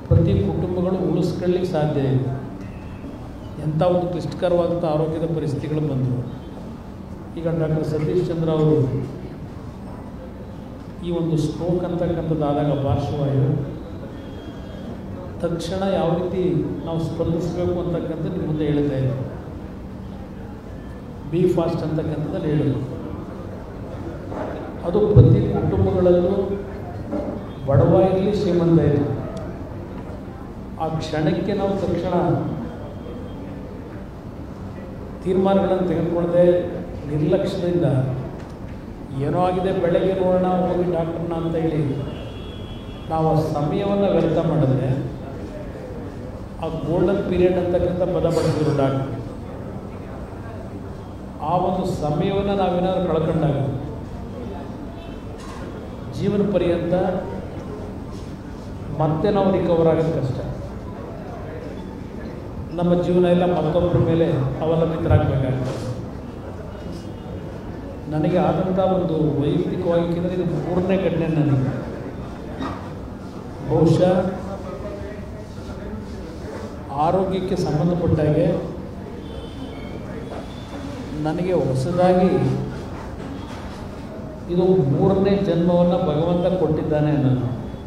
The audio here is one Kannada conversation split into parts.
ಪ್ರತಿ ಕುಟುಂಬಗಳು ಉಳಿಸ್ಕೊಳ್ಳಿಕ್ಕೆ ಸಾಧ್ಯ ಇದೆ ಎಂಥ ಒಂದು ಕ್ಲಿಷ್ಟಕರವಾದಂಥ ಆರೋಗ್ಯದ ಪರಿಸ್ಥಿತಿಗಳು ಬಂದವು ಈಗ ಡಾಕ್ಟರ್ ಸತೀಶ್ ಚಂದ್ರ ಅವರು ಈ ಒಂದು ಸ್ಟ್ರೋಕ್ ಅಂತಕ್ಕಂಥದ್ದು ಆದಾಗ ಪಾರ್ಶ್ವವಾಯು ತಕ್ಷಣ ಯಾವ ರೀತಿ ನಾವು ಸ್ಪಂದಿಸಬೇಕು ಅಂತಕ್ಕಂಥದ್ದು ನಿಮ್ಮ ಮುಂದೆ ಹೇಳ್ತಾ ಇದ್ದೆ ಬಿ ಫಾಸ್ಟ್ ಅಂತಕ್ಕಂಥದ್ದು ಹೇಳಿದ್ರು ಅದು ಪ್ರತಿ ಕುಟುಂಬಗಳಲ್ಲೂ ಬಡವ ಇರಲಿ ಶ್ರೀಮಂತ ಇರಲಿ ಆ ಕ್ಷಣಕ್ಕೆ ನಾವು ತಕ್ಷಣ ತೀರ್ಮಾನಗಳನ್ನು ತೆಗೆದುಕೊಳ್ಳದೆ ನಿರ್ಲಕ್ಷ್ಯದಿಂದ ಏನೋ ಆಗಿದೆ ಬೆಳಗ್ಗೆ ನೋಡೋಣ ಹೋಗಿ ಡಾಕ್ಟರ್ನ ಅಂತ ಹೇಳಿ ನಾವು ಆ ಸಮಯವನ್ನು ವ್ಯರ್ಥ ಮಾಡಿದ್ರೆ ಆ ಗೋಲ್ಡನ್ ಪೀರಿಯಡ್ ಅಂತಕ್ಕಂಥ ಪದ ಬಳಸಿದ್ರು ಡಾಕ್ಟರ್ ಆ ಒಂದು ಸಮಯವನ್ನು ನಾವೇನಾದ್ರು ಕಳ್ಕೊಂಡಾಗ ಜೀವನ ಪರ್ಯಂತ ಮತ್ತೆ ನಾವು ರಿಕವರ್ ಆಗೋದು ಕಷ್ಟ ನಮ್ಮ ಜೀವನ ಎಲ್ಲ ಮತ್ತೊಬ್ಬರ ಮೇಲೆ ಅವಲಂಬಿತರಾಗಬೇಕಾಗ್ತದೆ ನನಗೆ ಆದಂಥ ಒಂದು ವೈಯಕ್ತಿಕವಾಗಿ ಅಂದರೆ ಇದು ಮೂರನೇ ಘಟನೆ ನನಗೆ ಬಹುಶಃ ಆರೋಗ್ಯಕ್ಕೆ ಸಂಬಂಧಪಟ್ಟಾಗೆ ನನಗೆ ಹೊಸದಾಗಿ ಇದು ಮೂರನೇ ಜನ್ಮವನ್ನು ಭಗವಂತ ಕೊಟ್ಟಿದ್ದಾನೆ ನಾನು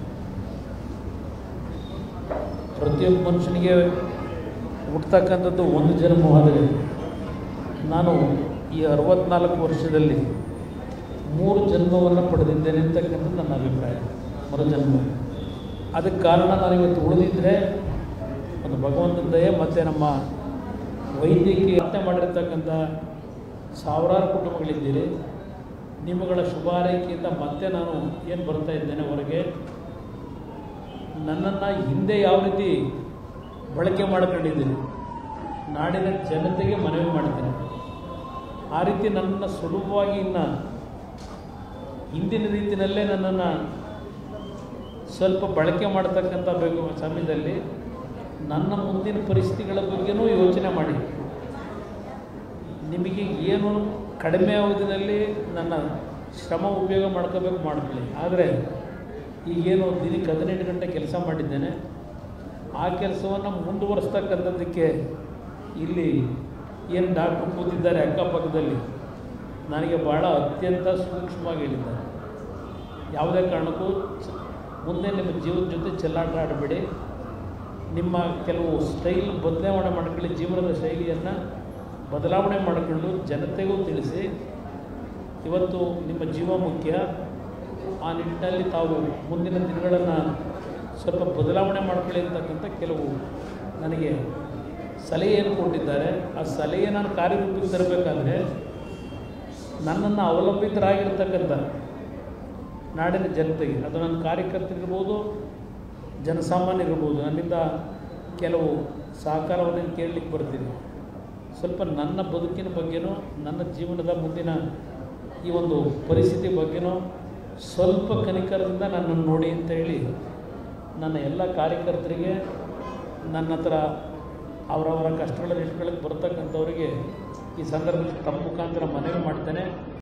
ಪ್ರತಿಯೊಬ್ಬ ಮನುಷ್ಯನಿಗೆ ಹುಟ್ಟತಕ್ಕಂಥದ್ದು ಒಂದು ಜನ್ಮವಾದರೆ ನಾನು ಈ ಅರವತ್ನಾಲ್ಕು ವರ್ಷದಲ್ಲಿ ಮೂರು ಜನ್ಮವನ್ನು ಪಡೆದಿದ್ದೇನೆ ಅಂತಕ್ಕಂಥದ್ದು ನನ್ನ ಅಭಿಪ್ರಾಯ ಮರುಜನ್ಮ ಅದಕ್ಕೆ ಕಾರಣ ನಾನು ಇವತ್ತು ಉಳಿದಿದ್ದರೆ ಒಂದು ಭಗವಂತನ ದಯೆ ಮತ್ತು ನಮ್ಮ ವೈದ್ಯಕೀಯ ಹತ್ಯೆ ಮಾಡಿರ್ತಕ್ಕಂಥ ಸಾವಿರಾರು ಕುಟುಂಬಗಳಿದ್ದೀರಿ ನಿಮ್ಮಗಳ ಶುಭ ಹಾರೈಕೆಯಿಂದ ಮತ್ತೆ ನಾನು ಏನು ಬರ್ತಾ ಇದ್ದೇನೆ ಹೊರಗೆ ನನ್ನನ್ನು ಹಿಂದೆ ಯಾವ ರೀತಿ ಬಳಕೆ ಮಾಡ್ಕೊಂಡಿದ್ದೀನಿ ನಾಡಿನ ಜನತೆಗೆ ಮನವಿ ಮಾಡ್ತೀನಿ ಆ ರೀತಿ ನನ್ನನ್ನು ಸುಲಭವಾಗಿ ಇನ್ನು ಹಿಂದಿನ ರೀತಿಯಲ್ಲೇ ನನ್ನನ್ನು ಸ್ವಲ್ಪ ಬಳಕೆ ಮಾಡ್ತಕ್ಕಂಥ ಬೇಕು ಸಮಯದಲ್ಲಿ ನನ್ನ ಮುಂದಿನ ಪರಿಸ್ಥಿತಿಗಳ ಬಗ್ಗೆನೂ ಯೋಚನೆ ಮಾಡಿ ನಿಮಗೆ ಏನು ಕಡಿಮೆ ಅವಧಿನಲ್ಲಿ ನನ್ನ ಶ್ರಮ ಉಪಯೋಗ ಮಾಡ್ಕೋಬೇಕು ಮಾಡ್ಕೊಳ್ಳಿ ಆದರೆ ಈಗೇನು ದಿನಕ್ಕೆ ಹದಿನೆಂಟು ಗಂಟೆ ಕೆಲಸ ಮಾಡಿದ್ದೇನೆ ಆ ಕೆಲಸವನ್ನು ಮುಂದುವರಿಸ್ತಕ್ಕಂಥದ್ದಕ್ಕೆ ಇಲ್ಲಿ ಏನು ಡಾಕ್ಟ್ರು ಕೂತಿದ್ದಾರೆ ಅಕ್ಕಪಕ್ಕದಲ್ಲಿ ನನಗೆ ಭಾಳ ಅತ್ಯಂತ ಸೂಕ್ಷ್ಮವಾಗಿ ಹೇಳಿದ್ದಾರೆ ಯಾವುದೇ ಕಾರಣಕ್ಕೂ ಚ- ಮುಂದೆ ನಿಮ್ಮ ಜೀವದ ಜೊತೆ ಚೆಲ್ಲಾಟ ಆಡಬೇಡಿ ನಿಮ್ಮ ಕೆಲವು ಸ್ಟೈಲ್ ಬದಲಾವಣೆ ಮಾಡ್ಕೊಳ್ಳಿ ಜೀವನದ ಶೈಲಿಯನ್ನು ಬದಲಾವಣೆ ಮಾಡಿಕೊಂಡು ಜನತೆಗೂ ತಿಳಿಸಿ ಇವತ್ತು ನಿಮ್ಮ ಜೀವ ಮುಖ್ಯ ಆ ನಿಟ್ಟಿನಲ್ಲಿ ತಾವು ಮುಂದಿನ ದಿನಗಳನ್ನು ಸ್ವಲ್ಪ ಬದಲಾವಣೆ ಮಾಡ್ಕೊಳ್ಳಿ ಅಂತಕ್ಕಂಥ ಕೆಲವು ನನಗೆ ಸಲಹೆಯನ್ನು ಕೊಟ್ಟಿದ್ದಾರೆ ಆ ಸಲಹೆ ನಾನು ಕಾರ್ಯರೂಪಕ್ಕೆ ತರಬೇಕಾದ್ರೆ ನನ್ನನ್ನು ಅವಲಂಬಿತರಾಗಿರ್ತಕ್ಕಂಥ ನಾಡಿನ ಜನತೆಗೆ ಅದು ನನ್ನ ಕಾರ್ಯಕರ್ತರಿರ್ಬೋದು ಜನಸಾಮಾನ್ಯರಿರ್ಬೋದು ನನ್ನಿಂದ ಕೆಲವು ಸಹಕಾರವನ್ನು ಕೇಳಲಿಕ್ಕೆ ಬರ್ತೀನಿ ಸ್ವಲ್ಪ ನನ್ನ ಬದುಕಿನ ಬಗ್ಗೆನೂ ನನ್ನ ಜೀವನದ ಮುಂದಿನ ಈ ಒಂದು ಪರಿಸ್ಥಿತಿ ಬಗ್ಗೆನೂ ಸ್ವಲ್ಪ ಕನಿಕರದಿಂದ ನನ್ನನ್ನು ನೋಡಿ ಅಂತ ಹೇಳಿ ನನ್ನ ಎಲ್ಲ ಕಾರ್ಯಕರ್ತರಿಗೆ ನನ್ನ ಹತ್ರ ಅವರವರ ಕಷ್ಟಗಳ ನಿಷ್ಠಗಳಿಗೆ ಬರ್ತಕ್ಕಂಥವ್ರಿಗೆ ಈ ಸಂದರ್ಭದಲ್ಲಿ ತಮ್ಮ ಮುಖಾಂತರ ಮನವಿ ಮಾಡ್ತೇನೆ